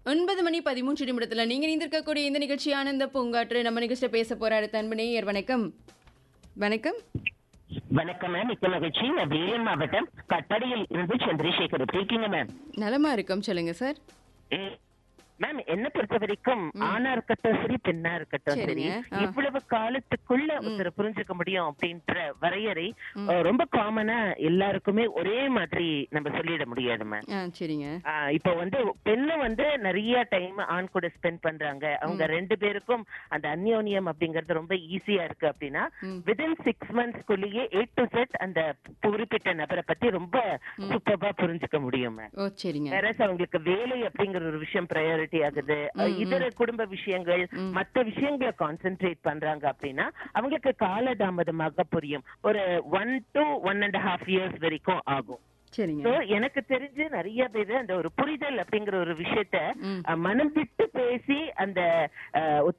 ஒன்பது மணி பதிமூன்று நிமிடத்துல நீங்க இணைந்திருக்கக்கூடிய இந்த நிகழ்ச்சி ஆனந்த பூங்காற்று நம்ம நிகழ்ச்சியில பேச போறாரு தன்பனையர் வணக்கம் வணக்கம் வணக்கம் மேம் மிக்க மகிழ்ச்சி நான் வேலூர் மாவட்டம் கட்டடியில் இருந்து சந்திரசேகர் எப்படி இருக்கீங்க மேம் நலமா இருக்கோம் சொல்லுங்க சார் ஏ, மேம் என்ன பொறுத்த வரைக்கும் ஆணா இருக்கட்டும் சரி பெண்ணா இருக்கட்டும் சரி சரிங்க. ஆ. இவ்வளவு காலத்துக்குள்ள ஒருத்தர் புரிஞ்சுக்க முடியும் அப்படின்ற வரையறை அஹ், ரொம்ப காமனா எல்லாருக்குமே ஒரே மாதிரி நம்ம சொல்லிட முடியாது மேம் ஆ சரிங்க ஆஹ் இப்போ வந்து பெண்ணு வந்து நிறைய டைம் ஆண் கூட ஸ்பெண்ட் பண்றாங்க அவங்க ரெண்டு பேருக்கும் அந்த அந்யோன்யம் அப்படிங்கறது ரொம்ப ஈஸியா இருக்கு அப்படின்னா ம். வித்தின் சிக்ஸ் மந்த்ஸ்க்குள்ளேயே ஏ டு செட் அந்த குறிப்பிட்ட நபரை பத்தி ரொம்ப சூப்பரா புரிஞ்சுக்க முடியும் மேம் ஓ சரிங்க வேற அவங்களுக்கு வேலை அப்படிங்கிற ஒரு விஷயம் ப்ரையாரிட்டி ஆகுது இதர குடும்ப விஷயங்கள் மத்த விஷயங்களை கான்சென்ட்ரேட் பண்றாங்க அப்படின்னா அவங்களுக்கு காலதாமதமாக புரியும் ஒரு one to one and half years வரைக்கும் ஆகும் சரிங்க So, எனக்கு தெரிஞ்சு நிறைய பேரு அந்த ஒரு புரிதல் அப்படிங்கிற ஒரு விஷயத்த ம். அஹ், மனம் விட்டு பேசி அந்த அஹ்,